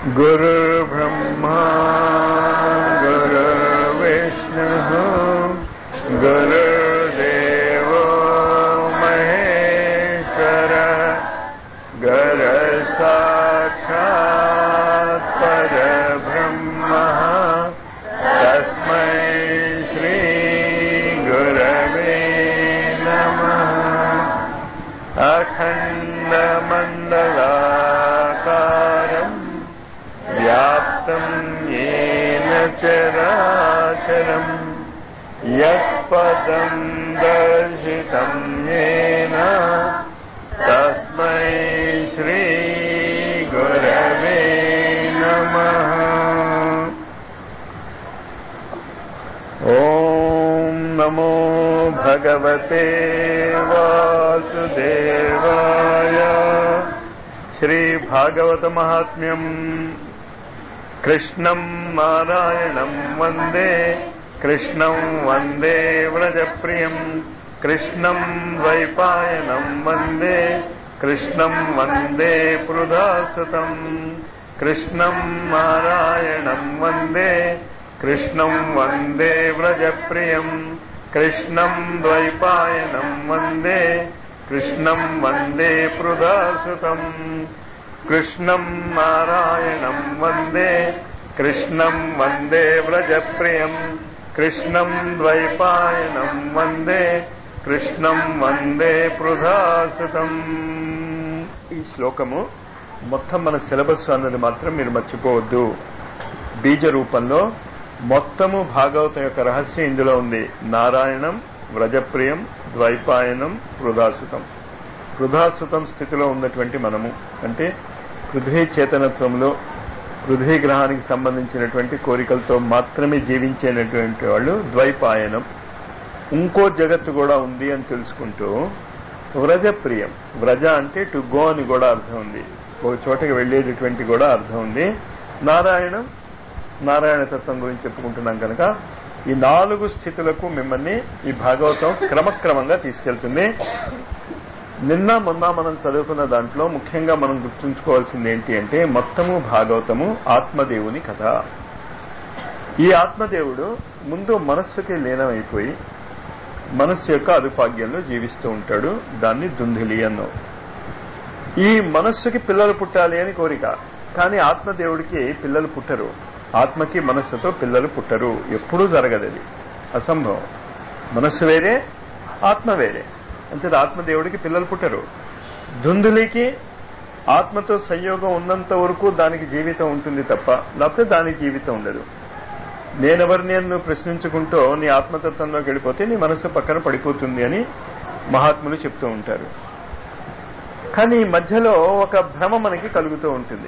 गुरुर्ब्रह्मा गुरुर्विष्णुः गुरुर्देवो महेश्वर गुरसाक्षात् परब्रह्मः तस्मै श्रीगुरवे नमः अखण्डमण्डलाकारम् व्याप्तम् येन चराचरम् यत्पदम् दर्शितम् येन तस्मै श्रीगुरवे नमः ॐ नमो भगवते वासुदेवाय श्रीभागवतमाहात्म्यम् कृष्णम् नारायणम् वन्दे कृष्णम् वन्दे व्रजप्रियम् कृष्णम् द्वैपायनम् वन्दे कृष्णम् वन्दे पृथासुतम् कृष्णम् नारायणम् वन्दे कृष्णम् वन्दे व्रजप्रियम् कृष्णम् द्वैपायनम् वन्दे कृष्णम् वन्दे पृथासुतम् कृष्णम् नारायणम् वन्दे कृष्णम् वन्दे व्रजप्रियम् कृष्णम् द्वैपायनम् वन्दे కృష్ణం వందే పృథాసుతం ఈ శ్లోకము మొత్తం మన సిలబస్ అన్నది మాత్రం మీరు మర్చిపోవద్దు బీజ రూపంలో మొత్తము భాగవతం యొక్క రహస్యం ఇందులో ఉంది నారాయణం వ్రజప్రియం ద్వైపాయనం పృథాసుతం పృథాసుతం స్థితిలో ఉన్నటువంటి మనము అంటే పృథ్వీ చేతనత్వంలో పృథ్వీ గ్రహానికి సంబంధించినటువంటి కోరికలతో మాత్రమే జీవించేటటువంటి వాళ్ళు ద్వైపాయనం ఇంకో జగత్తు కూడా ఉంది అని తెలుసుకుంటూ వ్రజప్రియం వ్రజ అంటే టు గో అని కూడా అర్థం ఉంది ఒక చోటకి వెళ్లేటటువంటి కూడా అర్థం ఉంది నారాయణం నారాయణ తత్వం గురించి చెప్పుకుంటున్నాం కనుక ఈ నాలుగు స్థితులకు మిమ్మల్ని ఈ భాగవతం క్రమక్రమంగా తీసుకెళ్తుంది నిన్న మొన్న మనం చదువుకున్న దాంట్లో ముఖ్యంగా మనం గుర్తుంచుకోవాల్సింది ఏంటి అంటే మొత్తము భాగవతము ఆత్మదేవుని కథ ఈ ఆత్మదేవుడు ముందు మనస్సుకి లీనమైపోయి మనస్సు యొక్క అదుపాగ్యంలో జీవిస్తూ ఉంటాడు దాన్ని దుంధిలి అన్నాం ఈ మనస్సుకి పిల్లలు పుట్టాలి అని కోరిక కానీ ఆత్మదేవుడికి పిల్లలు పుట్టరు ఆత్మకి మనస్సుతో పిల్లలు పుట్టరు ఎప్పుడూ జరగదు అది అసంభవం మనస్సు వేరే ఆత్మ వేరే అంచేది ఆత్మదేవుడికి పిల్లలు పుట్టరు దుందులికి ఆత్మతో సంయోగం ఉన్నంత వరకు దానికి జీవితం ఉంటుంది తప్ప లేకపోతే దానికి జీవితం ఉండదు నేనెవరిని అని నువ్వు ప్రశ్నించుకుంటూ నీ ఆత్మతత్వంలోకి వెళ్ళిపోతే నీ మనస్సు పక్కన పడిపోతుంది అని మహాత్ములు చెప్తూ ఉంటారు కానీ ఈ మధ్యలో ఒక భ్రమ మనకి కలుగుతూ ఉంటుంది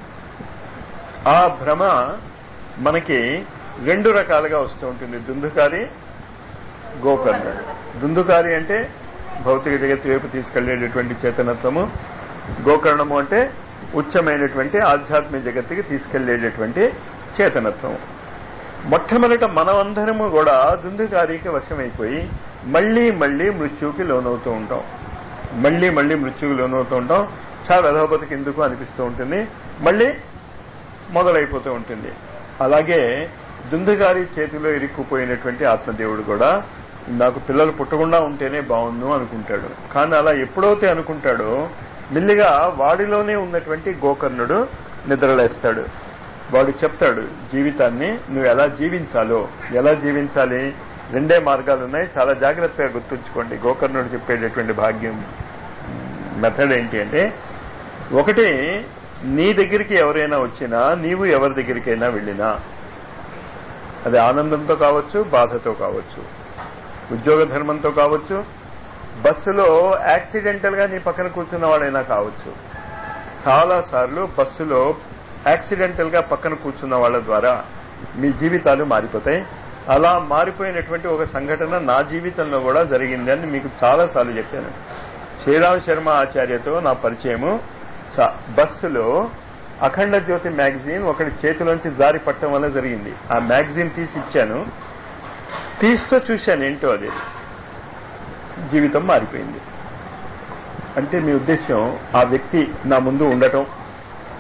ఆ భ్రమ మనకి రెండు రకాలుగా వస్తూ ఉంటుంది దుందుకారి గోకర్ణుడు దుందుకారి అంటే భౌతిక జగత్తు వైపు తీసుకెళ్లేటటువంటి చేతనత్వము గోకర్ణము అంటే ఉచ్చమైనటువంటి ఆధ్యాత్మిక జగత్తుకి తీసుకెళ్లేటటువంటి చేతనత్వము మొట్టమొదట మనమందరము కూడా దుందుకారికి వశమైపోయి మళ్లీ మళ్లీ మృత్యువుకి లోనవుతూ ఉంటాం మళ్లీ మళ్లీ మృత్యువుకి లోనవుతూ ఉంటాం చాలా అధోపతికి ఎందుకు అనిపిస్తూ ఉంటుంది మళ్లీ మొదలైపోతూ ఉంటుంది అలాగే దుందుగారి చేతిలో ఇరుక్కుపోయినటువంటి ఆత్మదేవుడు కూడా నాకు పిల్లలు పుట్టకుండా ఉంటేనే బాగుండు అనుకుంటాడు కానీ అలా ఎప్పుడైతే అనుకుంటాడో మెల్లిగా వాడిలోనే ఉన్నటువంటి గోకర్ణుడు నిద్రలేస్తాడు వాడు చెప్తాడు జీవితాన్ని నువ్వు ఎలా జీవించాలో ఎలా జీవించాలి రెండే మార్గాలు ఉన్నాయి చాలా జాగ్రత్తగా గుర్తుంచుకోండి గోకర్ణుడు చెప్పేటటువంటి భాగ్యం మెథడ్ ఏంటి అంటే ఒకటి నీ దగ్గరికి ఎవరైనా వచ్చినా నీవు ఎవరి దగ్గరికైనా వెళ్ళినా అది ఆనందంతో కావచ్చు బాధతో కావచ్చు ఉద్యోగ ధర్మంతో కావచ్చు బస్సులో యాక్సిడెంటల్ గా నీ పక్కన కూర్చున్న వాడైనా కావచ్చు చాలా సార్లు బస్సులో యాక్సిడెంటల్ గా పక్కన కూర్చున్న వాళ్ళ ద్వారా మీ జీవితాలు మారిపోతాయి అలా మారిపోయినటువంటి ఒక సంఘటన నా జీవితంలో కూడా జరిగింది అని మీకు చాలా సార్లు చెప్పాను శ్రీరామ్ శర్మ ఆచార్యతో నా పరిచయము బస్సులో అఖండ జ్యోతి మ్యాగజైన్ ఒకటి చేతిలోంచి జారి పట్టడం వల్ల జరిగింది ఆ మ్యాగజైన్ తీసి ఇచ్చాను తీస్తూ చూశాను ఏంటో అది జీవితం మారిపోయింది అంటే మీ ఉద్దేశం ఆ వ్యక్తి నా ముందు ఉండటం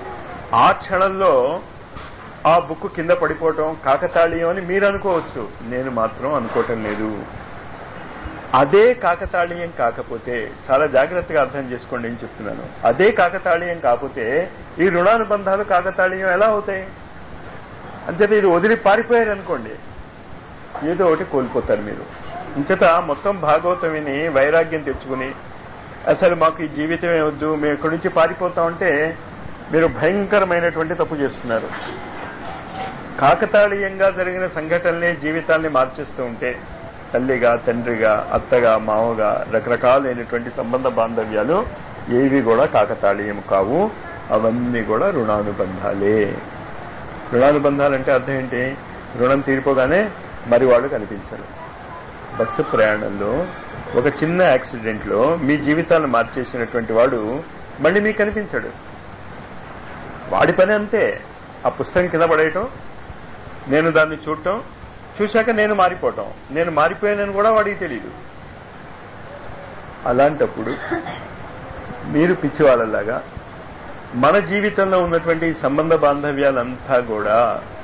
ఆ క్షణంలో ఆ బుక్ కింద పడిపోవటం కాకతాళీయం అని మీరు అనుకోవచ్చు నేను మాత్రం అనుకోవటం లేదు అదే కాకతాళీయం కాకపోతే చాలా జాగ్రత్తగా అర్థం చేసుకోండి ఏం చెప్తున్నాను అదే కాకతాళీయం కాకపోతే ఈ రుణానుబంధాలు కాకతాళీయం ఎలా అవుతాయి అంచేత ఇది వదిలి పారిపోయారు అనుకోండి ఏదో ఒకటి కోల్పోతారు మీరు ఇంచేత మొత్తం భాగవతం విని వైరాగ్యం తెచ్చుకుని అసలు మాకు ఈ జీవితమే వద్దు మేము ఇక్కడి నుంచి పారిపోతామంటే మీరు భయంకరమైనటువంటి తప్పు చేస్తున్నారు కాకతాళీయంగా జరిగిన సంఘటనలే జీవితాన్ని మార్చేస్తూ ఉంటే తల్లిగా తండ్రిగా అత్తగా మావగా రకరకాలైనటువంటి సంబంధ బాంధవ్యాలు ఏవి కూడా కాకతాళీయం కావు అవన్నీ కూడా రుణానుబంధాలే రుణానుబంధాలంటే అర్థం ఏంటి రుణం తీరిపోగానే మరి వాళ్ళు కనిపించరు బస్సు ప్రయాణంలో ఒక చిన్న యాక్సిడెంట్ లో మీ జీవితాన్ని మార్చేసినటువంటి వాడు మళ్ళీ మీకు కనిపించాడు వాడి పని అంతే ఆ పుస్తకం కింద పడేయటం నేను దాన్ని చూడటం చూశాక నేను మారిపోవటం నేను మారిపోయానని కూడా వాడికి తెలియదు అలాంటప్పుడు మీరు పిచ్చివాళ్ళలాగా మన జీవితంలో ఉన్నటువంటి ఈ సంబంధ బాంధవ్యాలంతా కూడా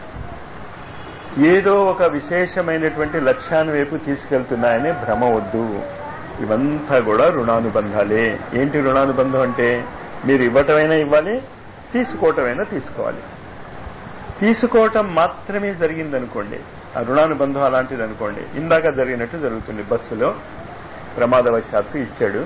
ఏదో ఒక విశేషమైనటువంటి లక్ష్యాన్ని వైపు తీసుకెళ్తున్నాయనే భ్రమ వద్దు ఇవంతా కూడా రుణానుబంధాలే ఏంటి రుణానుబంధం అంటే మీరు ఇవ్వటమైనా ఇవ్వాలి తీసుకోవటమైనా తీసుకోవాలి తీసుకోవటం మాత్రమే జరిగిందనుకోండి ఆ రుణానుబంధం అలాంటిది అనుకోండి ఇందాక జరిగినట్టు జరుగుతుంది బస్సులో ప్రమాదవశాత్తు ఇచ్చాడు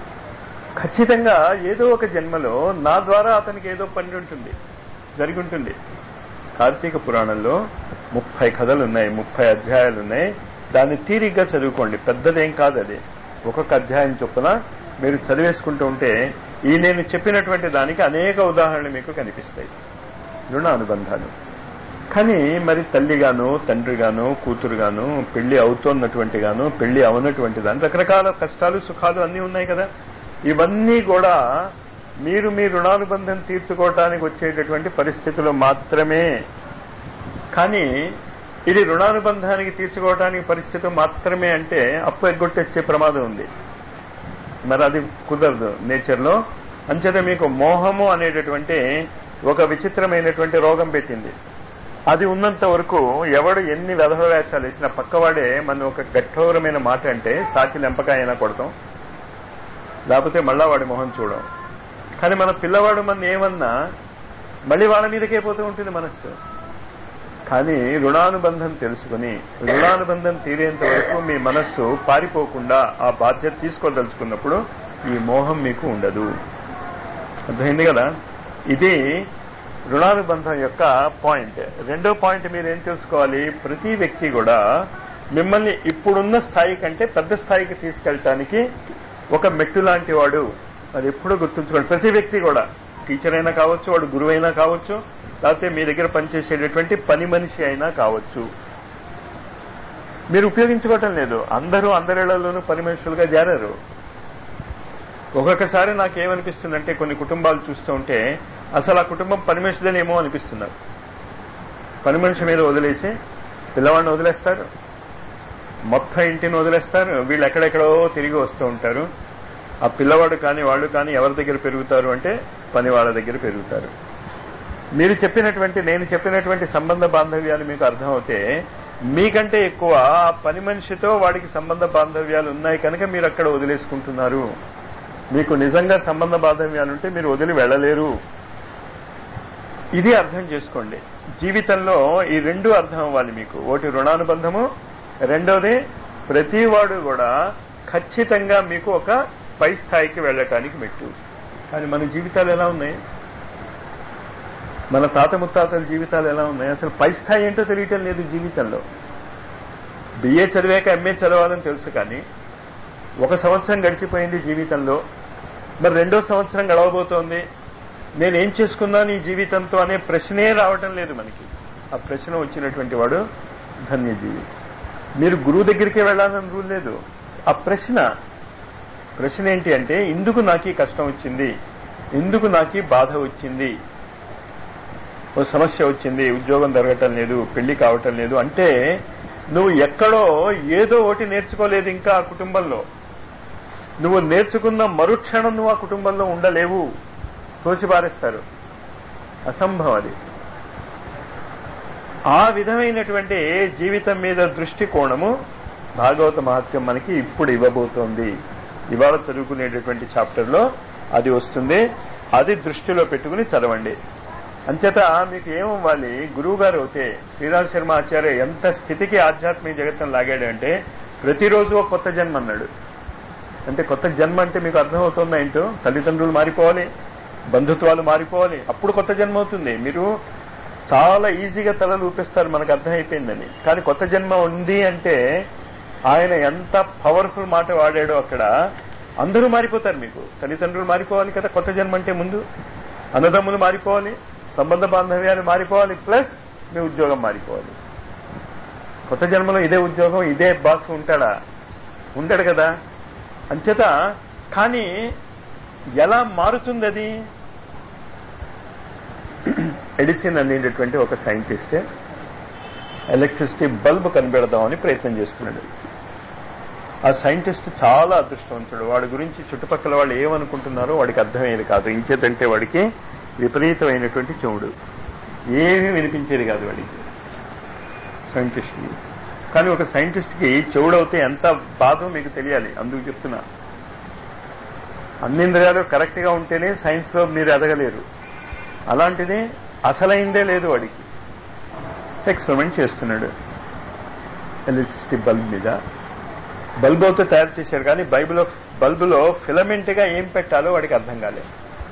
ఖచ్చితంగా ఏదో ఒక జన్మలో నా ద్వారా అతనికి ఏదో పని ఉంటుంది జరిగి ఉంటుంది కార్తీక పురాణంలో ముప్పై కథలు ఉన్నాయి ముప్పై అధ్యాయాలు ఉన్నాయి దాన్ని తీరిగ్గా చదువుకోండి పెద్దదేం కాదు అది ఒక్కొక్క అధ్యాయం చొప్పున మీరు చదివేసుకుంటూ ఉంటే ఈ నేను చెప్పినటువంటి దానికి అనేక ఉదాహరణలు మీకు కనిపిస్తాయి రుణ అనుబంధాలు కానీ మరి తల్లిగాను తండ్రిగాను కూతురుగాను పెళ్లి అవుతోన్నటువంటి గాను పెళ్లి అవనటువంటి దాని రకరకాల కష్టాలు సుఖాలు అన్నీ ఉన్నాయి కదా ఇవన్నీ కూడా మీరు మీ రుణానుబంధం తీర్చుకోవటానికి వచ్చేటటువంటి పరిస్థితులు మాత్రమే కానీ ఇది రుణానుబంధానికి తీర్చుకోవడానికి పరిస్థితి మాత్రమే అంటే అప్పు ఎగ్గొట్టొచ్చే ప్రమాదం ఉంది మరి అది కుదరదు నేచర్లో అంచేత మీకు మోహము అనేటటువంటి ఒక విచిత్రమైనటువంటి రోగం పెట్టింది అది ఉన్నంత వరకు ఎవడు ఎన్ని వ్యధవేషాలు వేసినా పక్కవాడే మన ఒక కఠోరమైన మాట అంటే సాచి లెంపకాయ అయినా కొడతాం లేకపోతే మళ్ళా వాడి మొహం చూడం కానీ మన పిల్లవాడు మన ఏమన్నా మళ్ళీ వాళ్ళ మీదకే పోతూ ఉంటుంది మనస్సు కానీ రుణానుబంధం తెలుసుకుని రుణానుబంధం తీరేంత వరకు మీ మనస్సు పారిపోకుండా ఆ బాధ్యత తీసుకోదలుచుకున్నప్పుడు ఈ మోహం మీకు ఉండదు అర్థమైంది కదా ఇది రుణానుబంధం యొక్క పాయింట్ రెండో పాయింట్ మీరు ఏం తెలుసుకోవాలి ప్రతి వ్యక్తి కూడా మిమ్మల్ని ఇప్పుడున్న స్థాయి కంటే పెద్ద స్థాయికి తీసుకెళ్ళటానికి ఒక మెట్టు లాంటి వాడు అది ఎప్పుడూ గుర్తుంచుకోండి ప్రతి వ్యక్తి కూడా టీచర్ అయినా కావచ్చు వాడు గురువు అయినా కావచ్చు లేకపోతే మీ దగ్గర పనిచేసేటటువంటి పని మనిషి అయినా కావచ్చు మీరు ఉపయోగించుకోవటం లేదు అందరూ అందరిళ్లలోనూ పని మనుషులుగా చేరారు ఒక్కొక్కసారి నాకేమనిపిస్తుందంటే కొన్ని కుటుంబాలు చూస్తూ ఉంటే అసలు ఆ కుటుంబం పని మనిషిదేనేమో అనిపిస్తున్నారు పని మనిషి మీద వదిలేసి పిల్లవాడిని వదిలేస్తారు మొత్తం ఇంటిని వదిలేస్తారు వీళ్ళు ఎక్కడెక్కడో తిరిగి వస్తూ ఉంటారు ఆ పిల్లవాడు కానీ వాళ్ళు కానీ ఎవరి దగ్గర పెరుగుతారు అంటే పని వాళ్ళ దగ్గర పెరుగుతారు మీరు చెప్పినటువంటి నేను చెప్పినటువంటి సంబంధ బాంధవ్యాలు మీకు అర్థమవుతే మీకంటే ఎక్కువ ఆ పని మనిషితో వాడికి సంబంధ బాంధవ్యాలు ఉన్నాయి కనుక మీరు అక్కడ వదిలేసుకుంటున్నారు మీకు నిజంగా సంబంధ బాంధవ్యాలుంటే మీరు వదిలి వెళ్ళలేరు ఇది అర్థం చేసుకోండి జీవితంలో ఈ రెండు అర్థం అవ్వాలి మీకు ఒకటి రుణానుబంధము రెండోది ప్రతి వాడు కూడా ఖచ్చితంగా మీకు ఒక పై స్థాయికి వెళ్ళటానికి మెట్టు కానీ మన జీవితాలు ఎలా ఉన్నాయి మన తాత ముత్తాతల జీవితాలు ఎలా ఉన్నాయి అసలు పై స్థాయి ఏంటో తెలియటం లేదు జీవితంలో బిఏ చదివాక ఎంఏ చదవాలని తెలుసు కానీ ఒక సంవత్సరం గడిచిపోయింది జీవితంలో మరి రెండో సంవత్సరం గడవబోతోంది నేనేం చేసుకున్నాను ఈ జీవితంతో అనే ప్రశ్నే రావటం లేదు మనకి ఆ ప్రశ్న వచ్చినటువంటి వాడు ధన్యజీవి మీరు గురువు దగ్గరికి వెళ్ళాలని రూల్ లేదు ఆ ప్రశ్న ప్రశ్న ఏంటి అంటే ఎందుకు నాకు ఈ కష్టం వచ్చింది ఎందుకు నాకు ఈ బాధ వచ్చింది ఓ సమస్య వచ్చింది ఉద్యోగం దొరకటం లేదు పెళ్లి కావటం లేదు అంటే నువ్వు ఎక్కడో ఏదో ఒకటి నేర్చుకోలేదు ఇంకా ఆ కుటుంబంలో నువ్వు నేర్చుకున్న మరుక్షణం నువ్వు ఆ కుటుంబంలో ఉండలేవు తోసిపారేస్తారు అసంభవం అది ఆ విధమైనటువంటి జీవితం మీద దృష్టి కోణము భాగవత మహత్యం మనకి ఇప్పుడు ఇవ్వబోతోంది ఇవాళ చదువుకునేటటువంటి చాప్టర్ లో అది వస్తుంది అది దృష్టిలో పెట్టుకుని చదవండి అంచేత మీకు ఏమవ్వాలి గురువు గారు అయితే శ్రీరామ్ శర్మ ఆచార్య ఎంత స్థితికి ఆధ్యాత్మిక జగత్తును లాగాడు అంటే ప్రతిరోజు ఒక కొత్త జన్మ అన్నాడు అంటే కొత్త జన్మ అంటే మీకు అర్థమవుతుందా ఏంటో తల్లిదండ్రులు మారిపోవాలి బంధుత్వాలు మారిపోవాలి అప్పుడు కొత్త జన్మ అవుతుంది మీరు చాలా ఈజీగా తలలు ఊపిస్తారు మనకు అర్థమైపోయిందని కానీ కొత్త జన్మ ఉంది అంటే ఆయన ఎంత పవర్ఫుల్ మాట వాడాడో అక్కడ అందరూ మారిపోతారు మీకు తల్లిదండ్రులు మారిపోవాలి కదా కొత్త జన్మ అంటే ముందు అన్నదమ్ములు మారిపోవాలి సంబంధ బాంధవ్యాలు మారిపోవాలి ప్లస్ మీ ఉద్యోగం మారిపోవాలి కొత్త జన్మలో ఇదే ఉద్యోగం ఇదే బాస్ ఉంటాడా ఉంటాడు కదా అంచేత కానీ ఎలా మారుతుంది అది ఎడిసిన్ అనేటటువంటి ఒక సైంటిస్ట్ ఎలక్ట్రిసిటీ బల్బ్ కనిపెడదామని ప్రయత్నం చేస్తున్నాడు ఆ సైంటిస్ట్ చాలా అదృష్టవంతుడు వాడి గురించి చుట్టుపక్కల వాళ్ళు ఏమనుకుంటున్నారో వాడికి అర్థమయ్యేది కాదు ఇంచేతంటే వాడికి విపరీతమైనటువంటి చెవుడు ఏమీ వినిపించేది కాదు వాడికి సైంటిస్ట్కి కానీ ఒక సైంటిస్ట్కి చెవుడవుతే ఎంత బాధో మీకు తెలియాలి అందుకు చెప్తున్నా అన్ని ఇంద్రియాలు కరెక్ట్ గా ఉంటేనే సైన్స్ లో మీరు ఎదగలేరు అలాంటిది అసలైందే లేదు వాడికి ఎక్స్పెరిమెంట్ చేస్తున్నాడు ఎలక్ట్రిసిటీ బల్బ్ మీద బల్బ్ అవుతో తయారు చేశారు కానీ బైబిల్ బల్బులో ఫిలమెంట్ గా ఏం పెట్టాలో వాడికి అర్థం కాలేదు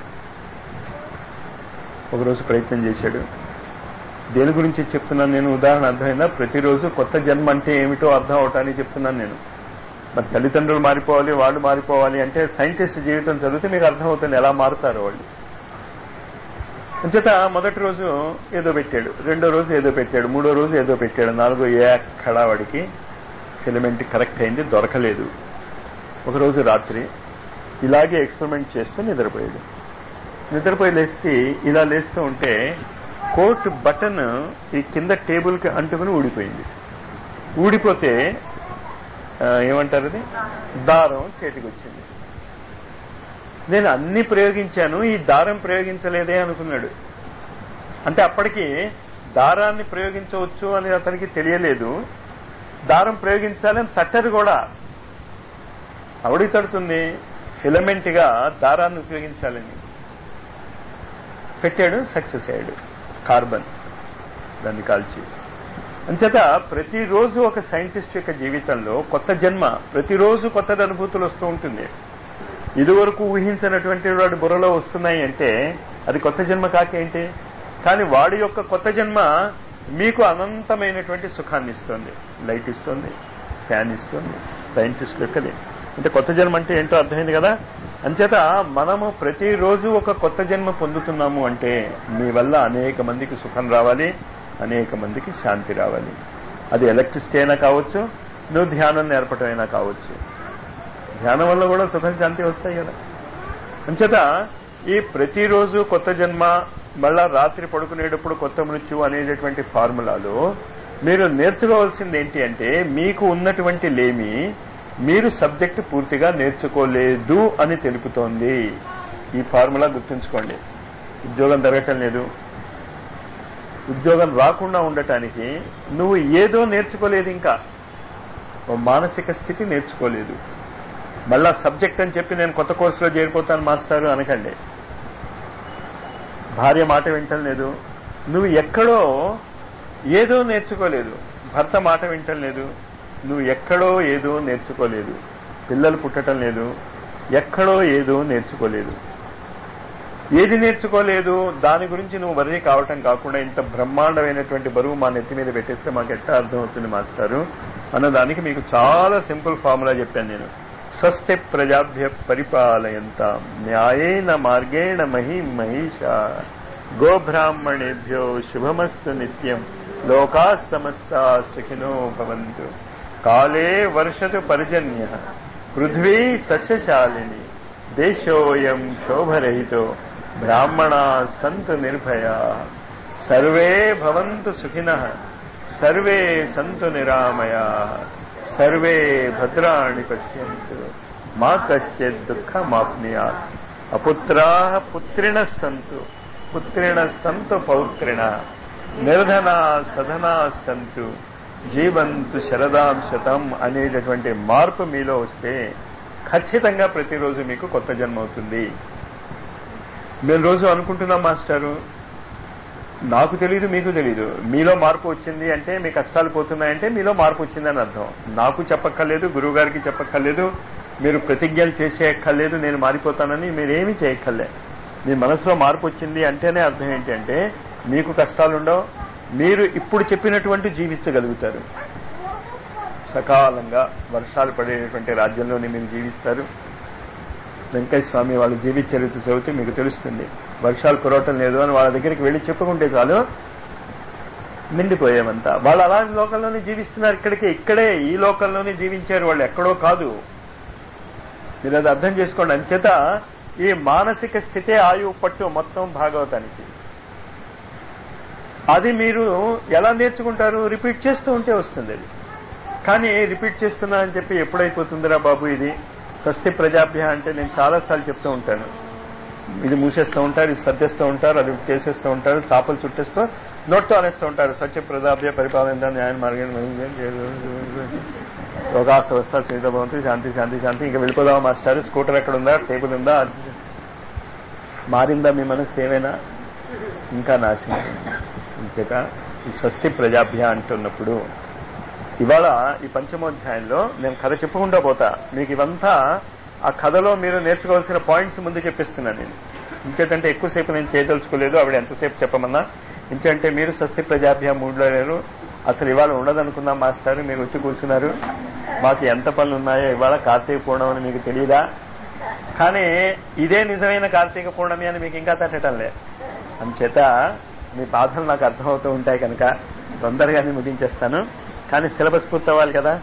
ఒకరోజు ప్రయత్నం చేశాడు దేని గురించి చెప్తున్నాను నేను ఉదాహరణ అర్థమైందా ప్రతిరోజు కొత్త జన్మ అంటే ఏమిటో అర్థం అవటానికి చెప్తున్నాను నేను మరి తల్లిదండ్రులు మారిపోవాలి వాళ్ళు మారిపోవాలి అంటే సైంటిస్ట్ జీవితం చదివితే మీకు అర్థమవుతుంది ఎలా మారుతారు వాళ్ళు అంచేత మొదటి రోజు ఏదో పెట్టాడు రెండో రోజు ఏదో పెట్టాడు మూడో రోజు ఏదో పెట్టాడు నాలుగో ఎక్కడ వాడికి ఫిలమెంట్ కరెక్ట్ అయింది దొరకలేదు ఒకరోజు రాత్రి ఇలాగే ఎక్స్పెరిమెంట్ చేస్తూ నిద్రపోయాడు నిద్రపోయి లేచి ఇలా లేస్తూ ఉంటే కోట్ బటన్ ఈ కింద టేబుల్కి అంటుకుని ఊడిపోయింది ఊడిపోతే ఏమంటారు అది దారం చేతికి వచ్చింది నేను అన్ని ప్రయోగించాను ఈ దారం ప్రయోగించలేదే అనుకున్నాడు అంటే అప్పటికి దారాన్ని ప్రయోగించవచ్చు అని అతనికి తెలియలేదు దారం ప్రయోగించాలని తట్టరు కూడా ఆవిడికి తడుతుంది ఫిలమెంట్ గా దారాన్ని ఉపయోగించాలని పెట్టాడు సక్సెస్ అయ్యాడు కార్బన్ దాన్ని కాల్చి అంచేత ప్రతిరోజు ఒక సైంటిస్ట్ యొక్క జీవితంలో కొత్త జన్మ ప్రతిరోజు కొత్త అనుభూతులు వస్తూ ఉంటుంది ఇదివరకు ఊహించినటువంటి వాడి బుర్రలో వస్తున్నాయి అంటే అది కొత్త జన్మ కాకేంటి కానీ వాడి యొక్క కొత్త జన్మ మీకు అనంతమైనటువంటి సుఖాన్ని ఇస్తుంది లైట్ ఇస్తుంది ఫ్యాన్ ఇస్తుంది సైంటిస్ట్ యొక్కది అంటే కొత్త జన్మ అంటే ఏంటో అర్థమైంది కదా అంచేత మనము ప్రతిరోజు ఒక కొత్త జన్మ పొందుతున్నాము అంటే మీ వల్ల అనేక మందికి సుఖం రావాలి అనేక మందికి శాంతి రావాలి అది ఎలక్ట్రిసిటీ అయినా కావచ్చు నువ్వు ధ్యానం నేర్పటం అయినా కావచ్చు ధ్యానం వల్ల కూడా సుఖం శాంతి వస్తాయి కదా అంచేత ఈ ప్రతిరోజు కొత్త జన్మ మళ్ళా రాత్రి పడుకునేటప్పుడు కొత్త మృత్యు అనేటటువంటి ఫార్ములాలో మీరు నేర్చుకోవాల్సింది ఏంటి అంటే మీకు ఉన్నటువంటి లేమి మీరు సబ్జెక్ట్ పూర్తిగా నేర్చుకోలేదు అని తెలుపుతోంది ఈ ఫార్ములా గుర్తుంచుకోండి ఉద్యోగం జరగటం లేదు ఉద్యోగం రాకుండా ఉండటానికి నువ్వు ఏదో నేర్చుకోలేదు ఇంకా ఓ మానసిక స్థితి నేర్చుకోలేదు మళ్ళా సబ్జెక్ట్ అని చెప్పి నేను కొత్త కోర్సులో చేరిపోతాను మాస్టారు అనకండి భార్య మాట వింటం లేదు నువ్వు ఎక్కడో ఏదో నేర్చుకోలేదు భర్త మాట వింటం లేదు నువ్వు ఎక్కడో ఏదో నేర్చుకోలేదు పిల్లలు పుట్టడం లేదు ఎక్కడో ఏదో నేర్చుకోలేదు ఏది నేర్చుకోలేదు దాని గురించి నువ్వు వర్రీ కావటం కాకుండా ఇంత బ్రహ్మాండమైనటువంటి బరువు మా నెత్తి మీద పెట్టేస్తే మాకు ఎట్లా అర్థమవుతుంది మాస్టారు అన్నదానికి మీకు చాలా సింపుల్ ఫార్ములా చెప్పాను నేను స్వస్తి ప్రజాభ్య పరిపాలయంత న్యాయేన మార్గేణ మహి మహిష గోబ్రాహ్మణేభ్యో శుభమస్తు నిత్యం లోకా సమస్త సుఖినో భవంతు కాలే వర్షతు పర్జన్య పృథ్వీ సస్యశాలిని దేశోయం శోభరహితో బ్రాహ్మణా సంతు నిర్భయా సర్వే భవంతు సుఖినః సర్వే సంతు నిరామయా సర్వే భద్రాణి పశ్యంతు మా కశ్చిత్ దుఃఖమాప్నుయాత్ అపుత్రా పుత్రిణ సంతు పుత్రిణ సంతు పౌత్రిణ నిర్ధన సధనా సంతు జీవంతు శరదాం శతం అనేటటువంటి మార్పు మీలో వస్తే ఖచ్చితంగా ప్రతిరోజు మీకు కొత్త జన్మ అవుతుంది మేము రోజు అనుకుంటున్నాం మాస్టారు నాకు తెలియదు మీకు తెలియదు మీలో మార్పు వచ్చింది అంటే మీ కష్టాలు పోతున్నాయంటే మీలో మార్పు వచ్చిందని అర్థం నాకు చెప్పక్కర్లేదు గురువు గారికి చెప్పక్కర్లేదు మీరు ప్రతిజ్ఞలు చేసేయక్కర్లేదు నేను మారిపోతానని మీరేమీ చేయక్కర్లే మీ మనసులో మార్పు వచ్చింది అంటేనే అర్థం ఏంటి అంటే మీకు కష్టాలుండవు మీరు ఇప్పుడు చెప్పినటువంటి జీవించగలుగుతారు సకాలంగా వర్షాలు పడేటువంటి రాజ్యంలోనే మీరు జీవిస్తారు వెంకయ్య స్వామి వాళ్ళ జీవిత చరిత్ర చదివితే మీకు తెలుస్తుంది వర్షాలు కురవటం లేదు అని వాళ్ళ దగ్గరికి వెళ్ళి చెప్పుకుంటే చాలు నిండిపోయేమంతా వాళ్ళు అలాంటి లోకంలోనే జీవిస్తున్నారు ఇక్కడికి ఇక్కడే ఈ లోకంలోనే జీవించారు వాళ్ళు ఎక్కడో కాదు మీరు అది అర్థం చేసుకోండి అంచేత ఈ మానసిక స్థితే ఆయువు పట్టు మొత్తం భాగవతానికి అది మీరు ఎలా నేర్చుకుంటారు రిపీట్ చేస్తూ ఉంటే వస్తుంది అది కానీ రిపీట్ చేస్తున్నా అని చెప్పి ఎప్పుడైపోతుందిరా బాబు ఇది స్వస్తి ప్రజాభ్య అంటే నేను చాలాసార్లు చెప్తూ ఉంటాను ఇది మూసేస్తూ ఉంటారు ఇది సర్దేస్తూ ఉంటారు అది చేసేస్తూ ఉంటారు చాపలు చుట్టేస్తూ నోట్తో అనేస్తూ ఉంటారు స్వచ్ఛ ప్రజాభ్య పరిపాలన న్యాయం మార్గం యోగాస వ్యవస్థ సీత భవంతి శాంతి శాంతి శాంతి ఇంకా వెళ్ళిపోదామా మాస్టర్ స్కూటర్ ఎక్కడ ఉందా టేబుల్ ఉందా మారిందా మీ మనసు ఏమైనా ఇంకా నాశనం ఇంచేత ఈ స్వస్తి ప్రజాభ్య అంటున్నప్పుడు ఇవాళ ఈ పంచమోధ్యాయంలో నేను కథ చెప్పుకుంటా పోతా మీకు ఇవంతా ఆ కథలో మీరు నేర్చుకోవాల్సిన పాయింట్స్ ముందు చెప్పిస్తున్నాను నేను ఇంకేటంటే ఎక్కువసేపు నేను చేయదలుచుకోలేదు ఆవిడ ఎంతసేపు చెప్పమన్నా ఇంకంటే మీరు స్వస్తి ప్రజాభ్య మూడ్లో లేరు అసలు ఇవాళ ఉండదనుకున్నాం మాస్టర్ మీరు వచ్చి కూర్చున్నారు మాకు ఎంత పనులు ఉన్నాయో ఇవాళ కార్తీక పూర్ణం అని మీకు తెలియదా కానీ ఇదే నిజమైన కార్తీక పూర్ణమి అని మీకు ఇంకా తట్టడం లే అంచేత మీ బాధలు నాకు అర్థమవుతూ ఉంటాయి కనుక తొందరగానే ముగించేస్తాను కానీ సిలబస్ పూర్తవ్వాలి కదా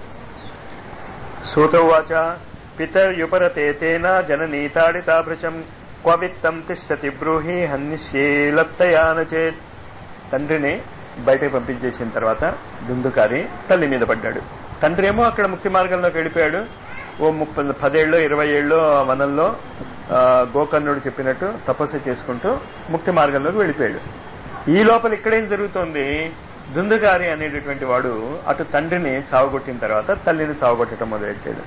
సూతవాచ పితర్యుపరతే తేన జననీతాడితాభృశం క్వవిత్తం తిష్టతి బ్రూహి హన్నిశ్యేలత్తయానచేత్ తండ్రిని బయటకు పంపించేసిన తర్వాత దుందుకారి తల్లి మీద పడ్డాడు తండ్రి ఏమో అక్కడ ముక్తి మార్గంలోకి వెళ్ళిపోయాడు ఓ ముప్పై పదేళ్ళు ఇరవై ఏళ్ళు ఆ వనంలో గోకర్ణుడు చెప్పినట్టు తపస్సు చేసుకుంటూ ముక్తి మార్గంలోకి వెళ్ళిపోయాడు ఈ లోపల ఇక్కడేం జరుగుతోంది దుందుగారి అనేటటువంటి వాడు అటు తండ్రిని చావగొట్టిన తర్వాత తల్లిని చావగొట్టడం మొదలెట్టాడు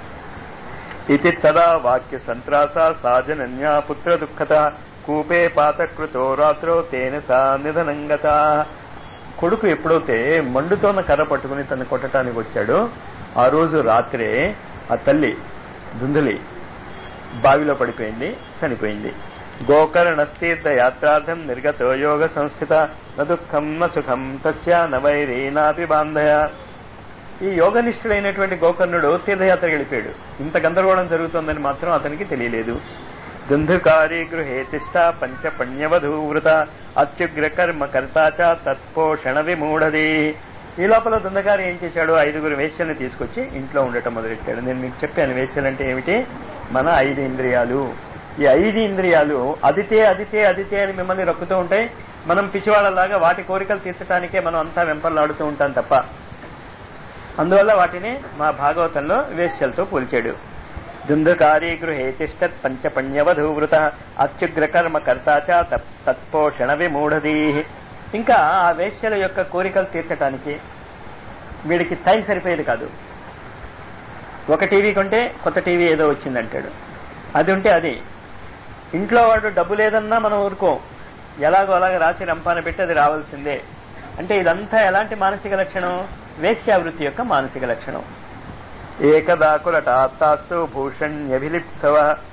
ఇది తదా వాక్య సంత్రాస సాజనన్యా పుత్ర దుఃఖత కూపే పాతకృతో రాత్రో తేన సా నిధనంగత కొడుకు ఎప్పుడైతే మండుతోన్న కర్ర పట్టుకుని తను కొట్టడానికి వచ్చాడో ఆ రోజు రాత్రే ఆ తల్లి దుందులి బావిలో పడిపోయింది చనిపోయింది గోకర్ణస్తీర్థ యాత్రార్థం నిర్గతో యోగ సంస్థిత న దుఃఖం న సుఖం తస్య నవైరీ నాపి బాంధయ ఈ యోగనిష్ఠుడైనటువంటి గోకర్ణుడు తీర్థయాత్రకు వెళ్ళిపోయాడు ఇంత గందరగోళం జరుగుతోందని మాత్రం అతనికి తెలియలేదు దుందుకారి గృహే తిష్ట పంచపణ్యవధూవృత అత్యుగ్ర కర్మ కర్తాచ తత్పోషణ విమూఢది ఈ లోపల దుందకారి ఏం చేశాడు ఐదుగురు వేశ్యల్ని తీసుకొచ్చి ఇంట్లో ఉండటం మొదలెట్టాడు నేను మీకు చెప్పాను వేశ్యలంటే ఏమిటి మన ఐదు ఇంద్రియాలు ఈ ఐదు ఇంద్రియాలు అదితే అదితే అదితే అని మిమ్మల్ని రక్కుతూ ఉంటాయి మనం పిచ్చివాళ్ళలాగా వాటి కోరికలు తీర్చడానికే మనం అంతా వెంపర్లాడుతూ ఉంటాం తప్ప అందువల్ల వాటిని మా భాగవతంలో వేశ్యలతో పోల్చాడు దుందుకారీ గృహే తిష్టత్ పంచపణ్యవధూవృత అత్యుగ్ర కర్మ కర్తాచ తత్పోషణ విమూఢదీ ఇంకా ఆ వేశ్యల యొక్క కోరికలు తీర్చడానికి వీడికి టైం సరిపోయేది కాదు ఒక టీవీ కొంటే కొత్త టీవీ ఏదో వచ్చిందంటాడు అది ఉంటే అది ఇంట్లో వాడు డబ్బు లేదన్నా మనం ఊరుకోం ఎలాగో అలాగ రాసి రంపాన పెట్టి అది రావాల్సిందే అంటే ఇదంతా ఎలాంటి మానసిక లక్షణం వేశ్యావృత్తి యొక్క మానసిక లక్షణం ఏకదాకులటాస్తాస్తు భూషణ్యభిలిప్సవ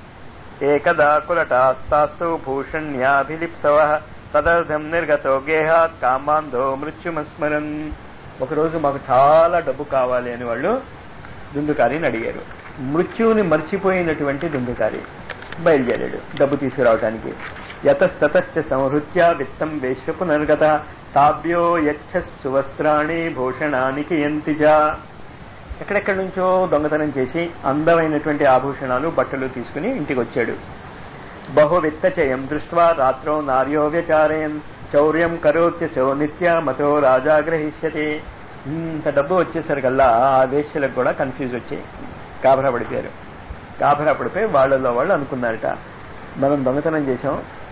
ఏకదాకులటాస్తాస్తు భూషణ్యాభిలిప్సవ తదర్థం నిర్గతో గేహాత్ కామాంధో మృత్యుమస్మరన్ ఒకరోజు మాకు చాలా డబ్బు కావాలి అని వాళ్ళు దుందుకారిని అడిగారు మృత్యువుని మర్చిపోయినటువంటి దుందుకారి బయలుదేరాడు డబ్బు తీసుకురావడానికి యతస్తతశ్చ సంహృత్య విత్తం వేశ్వ పునర్గత తాభ్యో యచ్చస్సు వస్త్రాణి భూషణానికి ఎంతిజ ఎక్కడెక్కడి నుంచో దొంగతనం చేసి అందమైనటువంటి ఆభూషణాలు బట్టలు తీసుకుని ఇంటికి వచ్చాడు బహువిత్తచయం దృష్ట్వా రాత్రో నార్యో వ్యచారయన్ చౌర్యం కరోత్యశో నిత్య మతో రాజా గ్రహిష్యతి ఇంత డబ్బు వచ్చేసరికల్లా ఆ వేశ్యలకు కూడా కన్ఫ్యూజ్ వచ్చి గాభరా పడిపోయారు గాభరా పడిపోయి వాళ్ళలో వాళ్ళు అనుకున్నారట మనం దొంగతనం చేశాం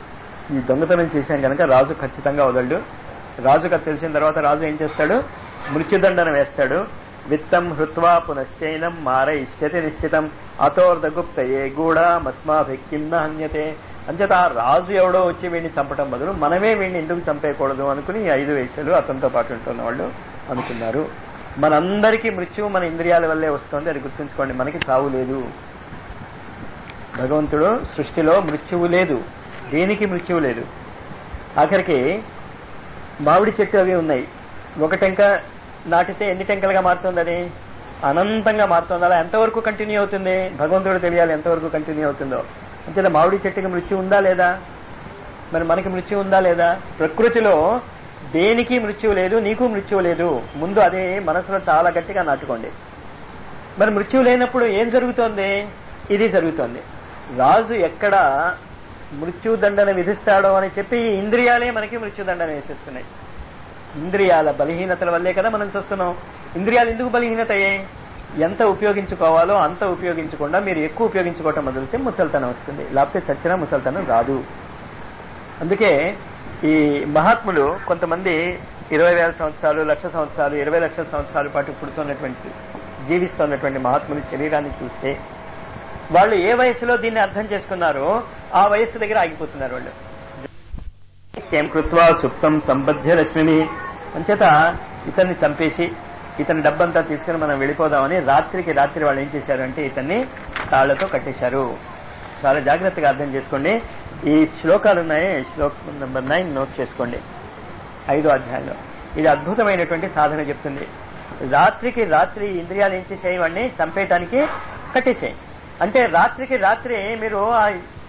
ఈ దొంగతనం చేశాం కనుక రాజు ఖచ్చితంగా వదలడు రాజుకు అది తెలిసిన తర్వాత రాజు ఏం చేస్తాడు మృత్యుదండన వేస్తాడు విత్తం హృత్వా పునశ్చైనం మారయిష్యతి నిశ్చితం అతోర్ధగుప్త ఏ గూడా మస్మాభిక్కిన్న హన్యతే అంచేత ఆ రాజు ఎవడో వచ్చి వీడిని చంపటం బదులు మనమే వీడిని ఎందుకు చంపేయకూడదు అనుకుని ఈ ఐదు వేషాలు అతనితో పాటు ఉంటున్న వాళ్ళు అనుకున్నారు మనందరికీ మృత్యువు మన ఇంద్రియాల వల్లే వస్తుంది అది గుర్తుంచుకోండి మనకి చావు లేదు భగవంతుడు సృష్టిలో మృత్యువు లేదు దేనికి మృత్యువు లేదు ఆఖరికి మామిడి చెట్టు అవి ఉన్నాయి ఒక టెంక నాటితే ఎన్ని టెంకలుగా మారుతుంది అది అనంతంగా మారుతుంది అలా ఎంతవరకు కంటిన్యూ అవుతుంది భగవంతుడు తెలియాలి ఎంతవరకు కంటిన్యూ అవుతుందో అంతే మామిడి చెట్టుకి మృత్యు ఉందా లేదా మరి మనకి మృత్యు ఉందా లేదా ప్రకృతిలో దేనికి మృత్యువు లేదు నీకు మృత్యువు లేదు ముందు అదే మనసులో చాలా గట్టిగా నాటుకోండి మరి మృత్యువు లేనప్పుడు ఏం జరుగుతోంది ఇది జరుగుతోంది రాజు ఎక్కడ మృత్యుదండన విధిస్తాడో అని చెప్పి ఈ ఇంద్రియాలే మనకి మృత్యుదండన వేసేస్తున్నాయి ఇంద్రియాల బలహీనతల వల్లే కదా మనం చూస్తున్నాం ఇంద్రియాలు ఎందుకు బలహీనత అయ్యాయి ఎంత ఉపయోగించుకోవాలో అంత ఉపయోగించకుండా మీరు ఎక్కువ ఉపయోగించుకోవటం మొదలితే ముసల్తనం వస్తుంది లేకపోతే చచ్చినా ముసల్తనం రాదు అందుకే ఈ మహాత్ములు కొంతమంది ఇరవై వేల సంవత్సరాలు లక్ష సంవత్సరాలు ఇరవై లక్షల సంవత్సరాల పాటు పుడుతున్నటువంటి జీవిస్తున్నటువంటి మహాత్ముని శరీరాన్ని చూస్తే వాళ్ళు ఏ వయసులో దీన్ని అర్థం చేసుకున్నారో ఆ వయస్సు దగ్గర ఆగిపోతున్నారు వాళ్ళు సేమ్ కృత్వా సుప్తం సంబధ్య రశ్మిని అంచేత ఇతన్ని చంపేసి ఇతని డబ్బంతా తీసుకుని మనం వెళ్ళిపోదామని రాత్రికి రాత్రి వాళ్ళు ఏం చేశారు అంటే ఇతన్ని తాళ్లతో కట్టేశారు చాలా జాగ్రత్తగా అర్థం చేసుకోండి ఈ శ్లోకాలు ఉన్నాయి శ్లోకం నెంబర్ నైన్ నోట్ చేసుకోండి ఐదో అధ్యాయంలో ఇది అద్భుతమైనటువంటి సాధన చెప్తుంది రాత్రికి రాత్రి ఇంద్రియాలు ఏం చేసేయి వాడిని చంపేయటానికి కట్టేసేయి అంటే రాత్రికి రాత్రి మీరు ఆ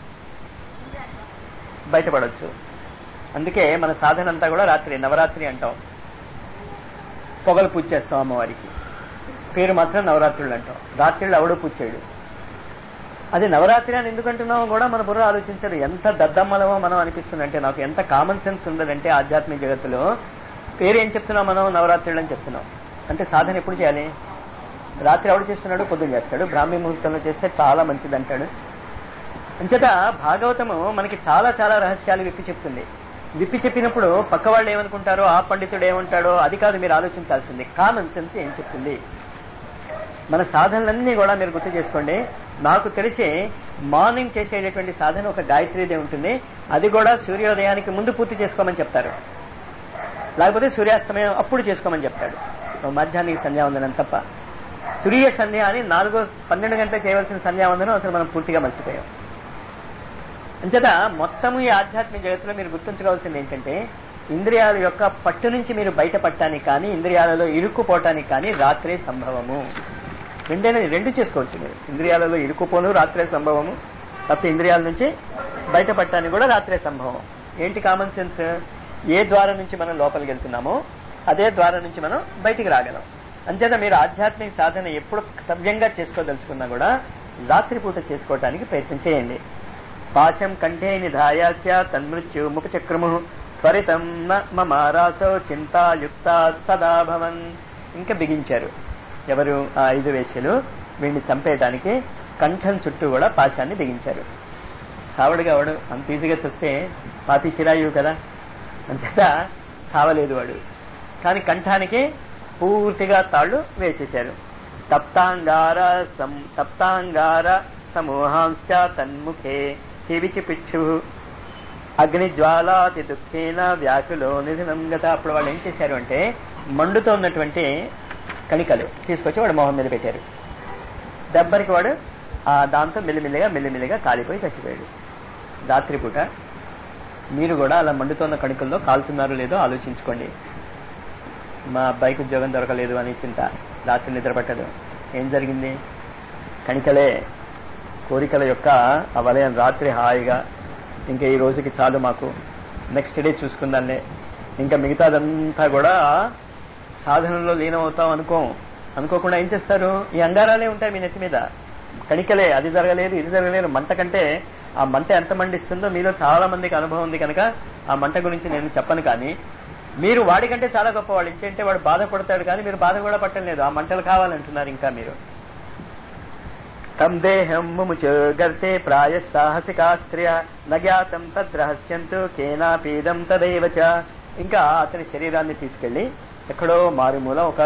బయటపడవచ్చు అందుకే మన సాధన అంతా కూడా రాత్రి నవరాత్రి అంటాం పొగలు పూజ చేస్తాం అమ్మవారికి పేరు మాత్రం నవరాత్రులు అంటాం రాత్రిళ్ళు ఎవడో పూజ చేయడు అది నవరాత్రి అని ఎందుకంటున్నామో కూడా మన బుర్ర ఆలోచించరు ఎంత దద్దమ్మలమో మనం అనిపిస్తుంది అంటే నాకు ఎంత కామన్ సెన్స్ ఉండదంటే ఆధ్యాత్మిక జగత్తులో పేరు ఏం చెప్తున్నాం మనం నవరాత్రులు అని చెప్తున్నాం అంటే సాధన ఎప్పుడు చేయాలి రాత్రి ఎవడు చేస్తున్నాడు పొద్దున చేస్తాడు బ్రాహ్మీ ముహూర్తంలో చేస్తే చాలా మంచిది అంటాడు అంచేత భాగవతము మనకి చాలా చాలా రహస్యాలు విప్పి చెప్తుంది విప్పి చెప్పినప్పుడు పక్క వాళ్ళు ఏమనుకుంటారో ఆ పండితుడు ఏమంటాడో అది కాదు మీరు ఆలోచించాల్సింది కామన్ సెన్స్ ఏం చెప్తుంది మన సాధనలన్నీ కూడా మీరు గుర్తు చేసుకోండి నాకు తెలిసి మార్నింగ్ చేసేటటువంటి సాధన ఒక గాయత్రీదే ఉంటుంది అది కూడా సూర్యోదయానికి ముందు పూర్తి చేసుకోమని చెప్తారు లేకపోతే సూర్యాస్తమయం అప్పుడు చేసుకోమని చెప్తాడు మధ్యాహ్నానికి సంధ్యావందనం తప్ప తురియ సంధ్య అని నాలుగో పన్నెండు గంటలకు చేయవలసిన సంధ్యావందనం అసలు మనం పూర్తిగా మర్చిపోయాం అంచేత మొత్తము ఈ ఆధ్యాత్మిక జగత్తులో మీరు గుర్తుంచుకోవాల్సింది ఏంటంటే ఇంద్రియాల యొక్క పట్టు నుంచి మీరు బయటపడటానికి కానీ ఇంద్రియాలలో ఇరుక్కుపోవటానికి కానీ రాత్రే సంభవము రెండైనా రెండు చేసుకోవచ్చు మీరు ఇంద్రియాలలో ఇరుక్కుపోను రాత్రే సంభవము తప్ప ఇంద్రియాల నుంచి బయటపడటానికి కూడా రాత్రే సంభవం ఏంటి కామన్ సెన్స్ ఏ ద్వారం నుంచి మనం లోపలికి వెళ్తున్నామో అదే ద్వారం నుంచి మనం బయటికి రాగలం అంచేత మీరు ఆధ్యాత్మిక సాధన ఎప్పుడు సవ్యంగా చేసుకోదలుచుకున్నా కూడా రాత్రిపూట చేసుకోవటానికి ప్రయత్నం చేయండి పాశం కంఠే నిధాయాస్య తన్మృత్యు ముఖచక్రము త్వరితం మమారాసో చింతాయుక్త భవన్ ఇంకా బిగించారు ఎవరు ఆ ఐదు వేషలు వీడిని చంపేయడానికి కంఠం చుట్టూ కూడా పాశాన్ని బిగించారు చావడుగా వాడు అంత ఈజీగా చూస్తే పాతి చిరాయు కదా అంచేత చావలేదు వాడు కానీ కంఠానికి పూర్తిగా తాళ్లు వేసేశారు తప్తాంగార తప్తాంగార సమూహాంశ తన్ముఖే పిచ్చు అగ్నిజ్వాలాతి దుఃఖేన వ్యాకులో నిధనం గత అప్పుడు వాళ్ళు ఏం చేశారు అంటే మండుతో ఉన్నటువంటి కణికలు తీసుకొచ్చి వాడు మొహం మీద పెట్టారు దెబ్బరికి వాడు ఆ దాంతో మెల్లిమెల్లిగా మెల్లిమెల్లిగా కాలిపోయి చచ్చిపోయాడు రాత్రిపూట మీరు కూడా అలా మండుతున్న కణికల్లో కాలుతున్నారో లేదో ఆలోచించుకోండి మా అబ్బాయికి ఉద్యోగం దొరకలేదు అని చింత రాత్రి నిద్ర పట్టదు ఏం జరిగింది కణికలే కోరికల యొక్క ఆ వలయం రాత్రి హాయిగా ఇంకా ఈ రోజుకి చాలు మాకు నెక్స్ట్ డే చూసుకుందాంలే ఇంకా మిగతాదంతా కూడా సాధనలో లీనమవుతాం అనుకో అనుకోకుండా ఏం చేస్తారు ఈ అంగారాలే ఉంటాయి మీ నెత్తి మీద కణికలే అది జరగలేదు ఇది జరగలేదు మంట కంటే ఆ మంట ఎంత మండిస్తుందో మీలో చాలా మందికి అనుభవం ఉంది కనుక ఆ మంట గురించి నేను చెప్పను కానీ మీరు వాడికంటే చాలా గొప్పవాడు ఇంకేంటే వాడు బాధపడతాడు కానీ మీరు బాధ కూడా పట్టలేదు ఆ మంటలు కావాలంటున్నారు ఇంకా మీరు తం దేహం ముముచు గర్తే ప్రాయ సాహసికా స్త్రియ నజ్ఞాతం తద్రహస్యంతు కేనాపీదం తదైవ చ ఇంకా అతని శరీరాన్ని తీసుకెళ్లి ఎక్కడో మారుమూల ఒక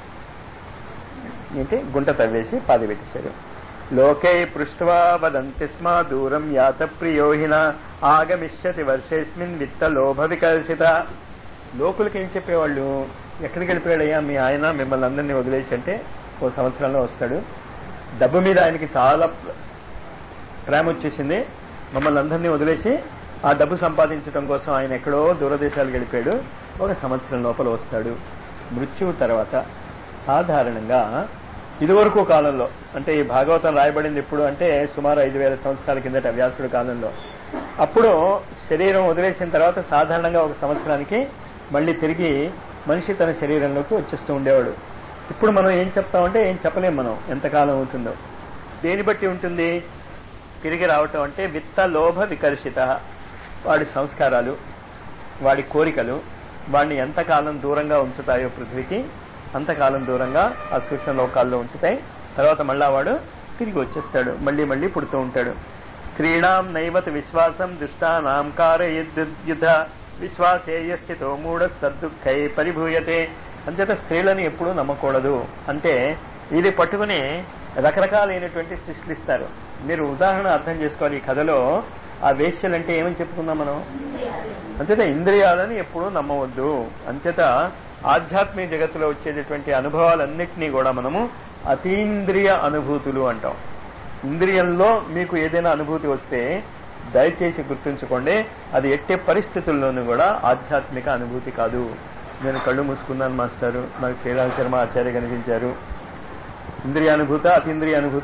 ఏంటి గుంట తవ్వేసి పాది పెట్టేశారు లోకే పృష్ఠవా వదంతి స్మ దూరం యాత ప్రియోహిన ఆగమిష్యతి వర్షేస్మిన్ విత్త లోభ వికర్షిత లోకులకి ఏం చెప్పేవాళ్ళు ఎక్కడికి వెళ్ళిపోయాడయ్యా మీ ఆయన మిమ్మల్ని అందరినీ వదిలేసి అంటే ఓ సంవత్సరంలో వస్తాడు డబ్బు మీద ఆయనకి చాలా ప్రేమ వచ్చేసింది మమ్మల్ని అందరినీ వదిలేసి ఆ డబ్బు సంపాదించడం కోసం ఆయన ఎక్కడో దూరదేశాలకు వెళ్ళిపోయాడు ఒక సంవత్సరం లోపల వస్తాడు మృత్యువు తర్వాత సాధారణంగా ఇదివరకు కాలంలో అంటే ఈ భాగవతం రాయబడింది ఎప్పుడు అంటే సుమారు ఐదు వేల సంవత్సరాల కిందట వ్యాసుడు కాలంలో అప్పుడు శరీరం వదిలేసిన తర్వాత సాధారణంగా ఒక సంవత్సరానికి మళ్ళీ తిరిగి మనిషి తన శరీరంలోకి వచ్చేస్తూ ఉండేవాడు ఇప్పుడు మనం ఏం చెప్తామంటే ఏం చెప్పలేం మనం ఎంతకాలం అవుతుందో దేని బట్టి ఉంటుంది తిరిగి రావటం అంటే విత్త లోభ వికర్షిత వాడి సంస్కారాలు వాడి కోరికలు వాడిని ఎంతకాలం దూరంగా ఉంచుతాయో పృథ్వీకి అంతకాలం దూరంగా ఆ సూక్ష్మ లోకాల్లో ఉంచుతాయి తర్వాత మళ్ళా వాడు తిరిగి వచ్చేస్తాడు మళ్ళీ మళ్ళీ పుడుతూ ఉంటాడు స్త్రీణాం నైవత విశ్వాసం దుష్టానాం కారయుద్ధ విశ్వాసేయ స్థితో మూఢ సద్దుఖై పరిభూయతే అంచేత స్త్రీలను ఎప్పుడూ నమ్మకూడదు అంటే ఇది పట్టుకుని రకరకాలైనటువంటి సృష్టిస్తారు మీరు ఉదాహరణ అర్థం చేసుకోవాలి ఈ కథలో ఆ వేశ్యలంటే ఏమని చెప్పుకుందాం మనం అంచేత ఇంద్రియాలని ఎప్పుడూ నమ్మవద్దు అంచేత ఆధ్యాత్మిక జగత్తులో వచ్చేటటువంటి అనుభవాలన్నింటినీ కూడా మనము అతీంద్రియ అనుభూతులు అంటాం ఇంద్రియంలో మీకు ఏదైనా అనుభూతి వస్తే దయచేసి గుర్తుంచుకోండి అది ఎట్టే పరిస్థితుల్లోనూ కూడా ఆధ్యాత్మిక అనుభూతి కాదు నేను కళ్ళు మూసుకున్నాను మాస్టారు నాకు శ్రీరామ శర్మ ఆచార్య కనిపించారు ఇంద్రియ అనుభూత అతీంద్రియ అనుభూత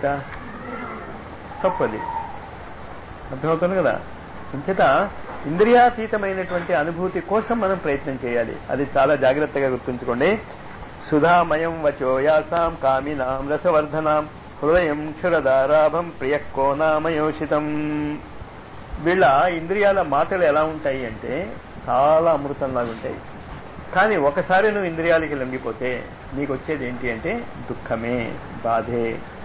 తప్పది అర్థమవుతుంది కదా ఇంచేత ఇంద్రియాతీతమైనటువంటి అనుభూతి కోసం మనం ప్రయత్నం చేయాలి అది చాలా జాగ్రత్తగా గుర్తుంచుకోండి సుధామయం వచో యాసాం కామినాం రసవర్ధనాం హృదయం క్షురదారాభం ప్రియకోనామయోషితం వీళ్ళ ఇంద్రియాల మాటలు ఎలా ఉంటాయి అంటే చాలా అమృతంలాగా ఉంటాయి కానీ ఒకసారి నువ్వు ఇంద్రియాలకి లొంగిపోతే నీకు వచ్చేది ఏంటి అంటే దుఃఖమే బాధే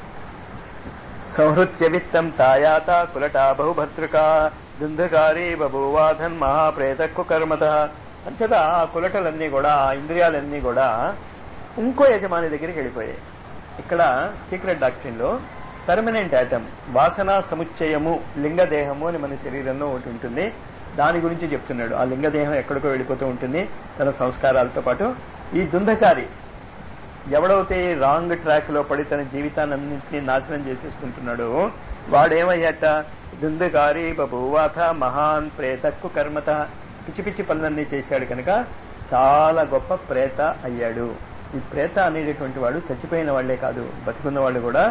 సంహృత్య విత్తం తాయాత కులటా బహుభద్రక దుంధకారి బభూవాధన్ మహాప్రేతక్కు కర్మత అంచట ఆ కులటలన్నీ కూడా ఆ ఇంద్రియాలన్నీ కూడా ఇంకో యజమాని దగ్గరికి వెళ్ళిపోయాయి ఇక్కడ సీక్రెట్ డాక్టరీన్ లో పర్మనెంట్ ఐటమ్ వాసన సముచ్చయము లింగదేహము అని మన శరీరంలో ఒకటి ఉంటుంది దాని గురించి చెప్తున్నాడు ఆ లింగదేహం ఎక్కడికో వెళ్ళిపోతూ ఉంటుంది తన సంస్కారాలతో పాటు ఈ దుంధకారి ఎవడైతే రాంగ్ ట్రాక్ లో పడి తన జీవితాన్నింటినీ నాశనం చేసేసుకుంటున్నాడో వాడేమయ్యాట దుందుకారి బభూవాత మహాన్ ప్రేతక్కు కర్మత పిచ్చి పిచ్చి పనులన్నీ చేశాడు కనుక చాలా గొప్ప ప్రేత అయ్యాడు ఈ ప్రేత అనేటటువంటి వాడు చచ్చిపోయిన వాళ్లే కాదు బతికున్న వాళ్ళు కూడా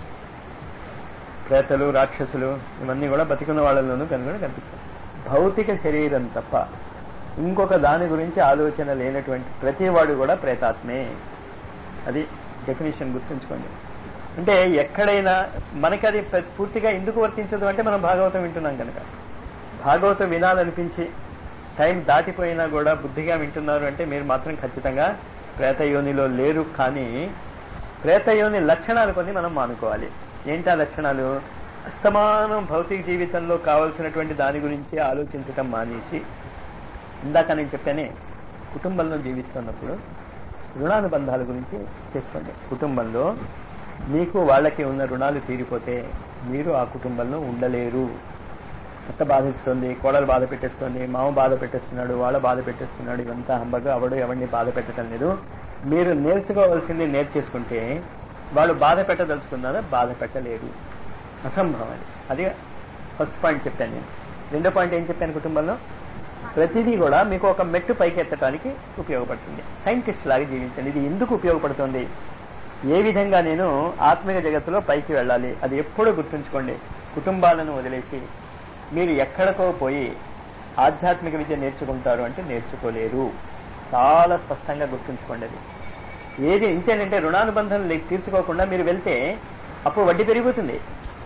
ప్రేతలు రాక్షసులు ఇవన్నీ కూడా బతికున్న వాళ్ళలోనూ కనుగొని కనిపిస్తాయి భౌతిక శరీరం తప్ప ఇంకొక దాని గురించి ఆలోచన లేనటువంటి ప్రతి వాడు కూడా ప్రేతాత్మే అది డెఫినేషన్ గుర్తుంచుకోండి అంటే ఎక్కడైనా మనకి అది ప్ర- పూర్తిగా ఎందుకు వర్తించదు అంటే మనం భాగవతం వింటున్నాం కనుక భాగవతం వినాలనిపించి టైం దాటిపోయినా కూడా బుద్ధిగా వింటున్నారు అంటే మీరు మాత్రం ఖచ్చితంగా ప్రేతయోనిలో లేరు కానీ ప్రేతయోని లక్షణాలు కొన్ని మనం మానుకోవాలి ఏంటి ఆ లక్షణాలు అస్తమానం భౌతిక జీవితంలో కావలసినటువంటి దాని గురించి ఆలోచించటం మానేసి ఇందాక నేను చెప్పానే కుటుంబంలో జీవిస్తున్నప్పుడు రుణానుబంధాల గురించి చేసుకోండి కుటుంబంలో మీకు వాళ్ళకి ఉన్న రుణాలు తీరిపోతే మీరు ఆ కుటుంబంలో ఉండలేరు అత్త బాధిస్తుంది కోడలు బాధ పెట్టేస్తుంది మామ బాధ పెట్టేస్తున్నాడు వాళ్ళ బాధ పెట్టేస్తున్నాడు ఇదంతా హంబగా అవడు ఎవరిని బాధ పెట్టడం లేదు మీరు నేర్చుకోవాల్సింది నేర్చేసుకుంటే వాళ్ళు బాధ పెట్టదలుచుకున్నారా బాధ పెట్టలేరు అసంభవం అది అది ఫస్ట్ పాయింట్ చెప్పాను నేను రెండో పాయింట్ ఏం చెప్పాను కుటుంబంలో ప్రతిదీ కూడా మీకు ఒక మెట్టు పైకి ఎత్తడానికి ఉపయోగపడుతుంది సైంటిస్ట్ లాగా జీవించండి ఇది ఎందుకు ఉపయోగపడుతుంది ఏ విధంగా నేను ఆత్మిక జగత్తులో పైకి వెళ్ళాలి అది ఎప్పుడూ గుర్తుంచుకోండి కుటుంబాలను వదిలేసి మీరు ఎక్కడికో పోయి ఆధ్యాత్మిక విద్య నేర్చుకుంటారు అంటే నేర్చుకోలేరు చాలా స్పష్టంగా గుర్తుంచుకోండి అది ఏది ఇంతేనంటే రుణానుబంధం లే- తీర్చుకోకుండా మీరు వెళ్తే అప్పుడు వడ్డీ పెరిగిపోతుంది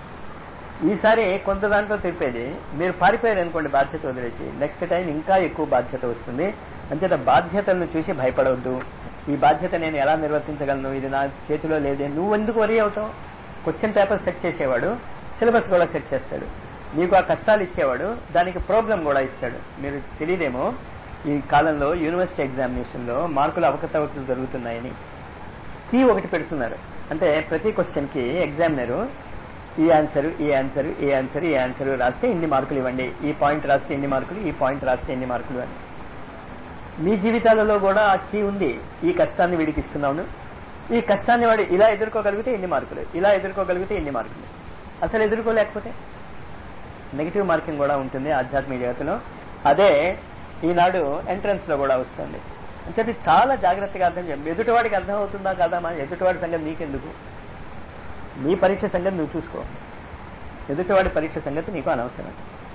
ఈసారి కొంత దాంట్లో తిప్పేది మీరు పారిపోయారు అనుకోండి బాధ్యత వదిలేసి నెక్స్ట్ టైం ఇంకా ఎక్కువ బాధ్యత వస్తుంది అంచేత బాధ్యతలను చూసి భయపడవద్దు ఈ బాధ్యత నేను ఎలా నిర్వర్తించగలను ఇది నా చేతిలో లేదే నువ్వు ఎందుకు వరి అవుతావు క్వశ్చన్ పేపర్ సెట్ చేసేవాడు సిలబస్ కూడా సెట్ చేస్తాడు మీకు ఆ కష్టాలు ఇచ్చేవాడు దానికి ప్రోగ్రామ్ కూడా ఇస్తాడు మీరు తెలియదేమో ఈ కాలంలో యూనివర్సిటీ ఎగ్జామినేషన్ లో మార్కులు అవకతవకలు జరుగుతున్నాయని కీ ఒకటి పెడుతున్నారు అంటే ప్రతి క్వశ్చన్ కి ఎగ్జామినర్ ఈ ఆన్సర్ ఈ ఆన్సర్ ఈ ఆన్సర్ ఈ ఆన్సర్ రాస్తే ఇన్ని మార్కులు ఇవ్వండి ఈ పాయింట్ రాస్తే ఎన్ని మార్కులు ఈ పాయింట్ రాస్తే ఎన్ని మార్కులు అని మీ జీవితాలలో కూడా ఆ కీ ఉంది ఈ కష్టాన్ని వీడికి ఇస్తున్నాను ఈ కష్టాన్ని వాడు ఇలా ఎదుర్కోగలిగితే ఎన్ని మార్కులు ఇలా ఎదుర్కోగలిగితే ఎన్ని మార్కులు అసలు ఎదుర్కోలేకపోతే నెగిటివ్ మార్కింగ్ కూడా ఉంటుంది ఆధ్యాత్మిక జగత్తులో అదే ఈనాడు ఎంట్రన్స్ లో కూడా వస్తుంది అంటే చాలా జాగ్రత్తగా అర్థం చేయండి ఎదుటివాడికి అర్థం అవుతుందా కాదా మా ఎదుటివాడి సంగతి నీకెందుకు నీ పరీక్ష సంగతి నువ్వు చూసుకో ఎదుటివాడి పరీక్ష సంగతి నీకు అనవసరం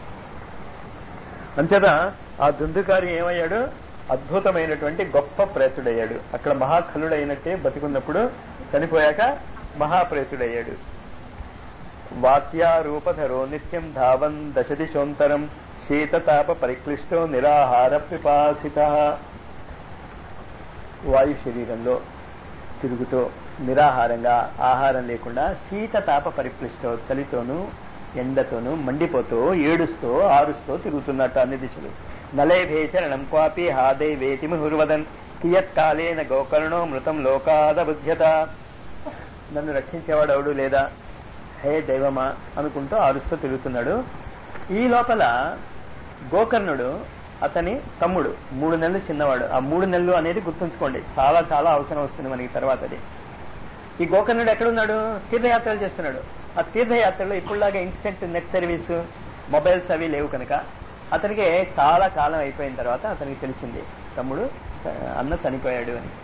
అంచేత ఆ దుందుకారి ఏమయ్యాడు అద్భుతమైనటువంటి గొప్ప ప్రేతుడయ్యాడు అక్కడ మహాఖలుడైనట్టే బతికున్నప్పుడు చనిపోయాక మహాప్రేతుడయ్యాడు వాత్యారూపధరో నిత్యం ధావన్ దశదిశోంతరం శీతతాప పరిక్లిష్టో నిరాహార పిపాసిత వాయు శరీరంలో తిరుగుతూ నిరాహారంగా ఆహారం లేకుండా శీతతాప పరిక్లిష్టో చలితోనూ ఎండతోనూ మండిపోతూ ఏడుస్తూ ఆరుస్తూ తిరుగుతున్నట్టు అన్ని దిశలు నలేభే శరణం క్వాపి హాదే వేతిమి హుర్వదన్ కియత్కాలేన గోకర్ణో మృతం లోకాద బుధ్యత నన్ను రక్షించేవాడు ఎవడు లేదా హే దైవమా అనుకుంటూ ఆరుస్తూ తిరుగుతున్నాడు ఈ లోపల గోకర్ణుడు అతని తమ్ముడు మూడు నెలలు చిన్నవాడు ఆ మూడు నెలలు అనేది గుర్తుంచుకోండి చాలా చాలా అవసరం వస్తుంది మనకి తర్వాత అది ఈ గోకర్ణుడు ఎక్కడున్నాడు తీర్థయాత్రలు చేస్తున్నాడు ఆ తీర్థయాత్రలో ఇప్పుడులాగా ఇన్స్టెంట్ నెట్ సర్వీస్ మొబైల్స్ అవి లేవు కనుక అతనికి చాలా కాలం అయిపోయిన తర్వాత అతనికి తెలిసింది తమ్ముడు అన్న చనిపోయాడు అని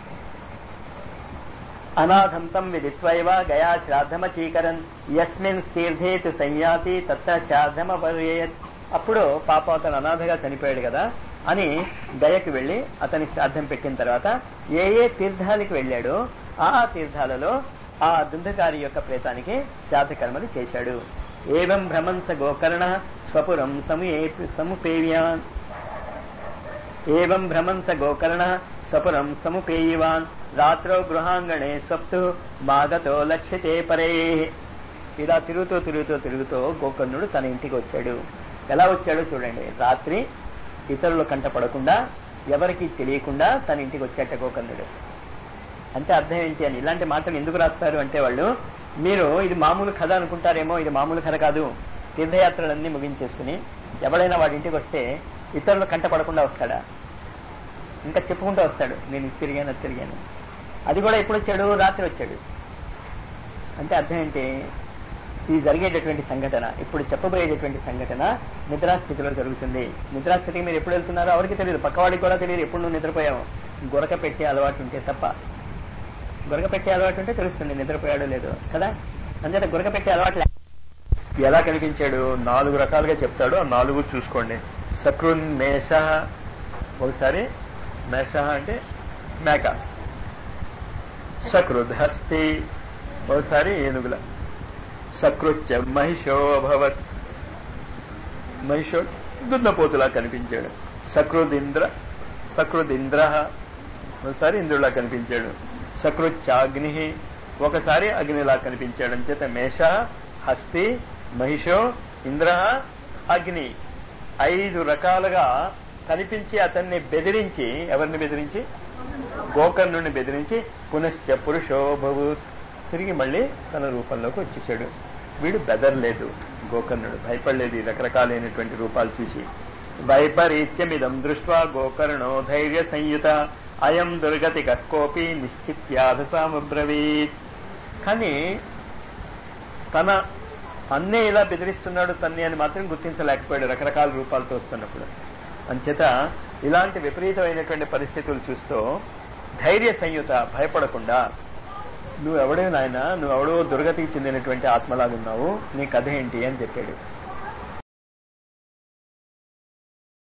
అనాథంతం విదిత్వైవ గయా శ్రాద్ధమచీకరన్ యస్మిన్ తీర్థేతు సంయాతి తత్ర శ్రాద్ధమ అప్పుడు పాపం అతను అనాథగా చనిపోయాడు కదా అని గయకు వెళ్లి అతని శ్రాద్ధం పెట్టిన తర్వాత ఏ ఏ తీర్థానికి వెళ్ళాడో ఆ తీర్థాలలో ఆ దుంధకారి యొక్క ప్రేతానికి శ్రాద్ధ కర్మలు చేశాడు ఏవం భ్రమంస గోకర్ణ స్వపురం సముయే సముపేవ్యాన్ ఏవం భ్రమంస గోకర్ణ స్వపురం సముపేయివాన్ రాత్రో గృహాంగణే స్వప్తు మాగతో లక్ష్యతే పరే ఇలా తిరుగుతూ తిరుగుతూ తిరుగుతూ గోకర్ణుడు తన ఇంటికి వచ్చాడు ఎలా వచ్చాడో చూడండి రాత్రి ఇతరుల కంట పడకుండా ఎవరికి తెలియకుండా తన ఇంటికి వచ్చాట గోకర్ణుడు అంటే అర్థం ఏంటి అని ఇలాంటి మాటలు ఎందుకు రాస్తారు అంటే వాళ్ళు మీరు ఇది మామూలు కథ అనుకుంటారేమో ఇది మామూలు కథ కాదు తీర్థయాత్రలన్నీ ముగించేసుకుని ఎవడైనా వాడి ఇంటికి వస్తే ఇతరులు కంట పడకుండా వస్తాడా ఇంకా చెప్పుకుంటూ వస్తాడు నేను ఇది తిరిగాను అది తిరిగాను అది కూడా ఎప్పుడు వచ్చాడు రాత్రి వచ్చాడు అంటే అర్థం ఏంటి ఈ జరిగేటటువంటి సంఘటన ఇప్పుడు చెప్పబోయేటటువంటి సంఘటన నిద్రాస్థితిలో జరుగుతుంది నిద్రాస్థితికి మీరు ఎప్పుడు వెళ్తున్నారో ఎవరికి తెలియదు పక్కవాడికి కూడా తెలియదు ఎప్పుడు నువ్వు నిద్రపోయావు గొరక పెట్టే అలవాటు ఉంటే తప్ప గొరక పెట్టే అలవాటు ఉంటే తెలుస్తుంది నిద్రపోయాడో లేదో కదా అంచేత గొరక పెట్టే అలవాటు లే- ఎలా కనిపించాడు నాలుగు రకాలుగా చెప్తాడు ఆ నాలుగు చూసుకోండి సకృన్ మేష ఒకసారి మేష అంటే మేక సకృద్ హస్తి ఒకసారి ఏనుగుల సకృత్య మహిషోభవత్ మహిషో దున్నపోతులా కనిపించాడు సకృదింద్ర సకృదింద్ర ఒకసారి ఇంద్రులా కనిపించాడు సకృత్యాగ్ని ఒకసారి అగ్నిలా కనిపించాడు అంచేత మేష హస్తి మహిషో ఇంద్ర అగ్ని ఐదు రకాలుగా కనిపించి అతన్ని బెదిరించి ఎవరిని బెదిరించి గోకర్ణుని బెదిరించి పునశ్చ పురుషో భవూత్ తిరిగి మళ్ళీ తన రూపంలోకి వచ్చేసాడు వీడు బెదర్లేదు గోకర్ణుడు భయపడలేదు ఈ రకరకాలైనటువంటి రూపాలు చూసి వైపరీత్యమిదం దృష్ట్వా గోకర్ణో ధైర్య సంయుత అయం దుర్గతి కోపి నిశ్చిత్యాధసామబ్రవీత్ కానీ తన అన్నే ఇలా బెదిరిస్తున్నాడు తన్ని అని మాత్రం గుర్తించలేకపోయాడు రకరకాల రూపాలతో వస్తున్నప్పుడు అంచేత ఇలాంటి విపరీతమైనటువంటి పరిస్థితులు చూస్తూ ధైర్య సంయుత భయపడకుండా నువ్వు ఎవడే నాయన నువ్వు ఎవడో దుర్గతికి చెందినటువంటి ఆత్మలాగున్నావు నీ కథ ఏంటి అని చెప్పాడు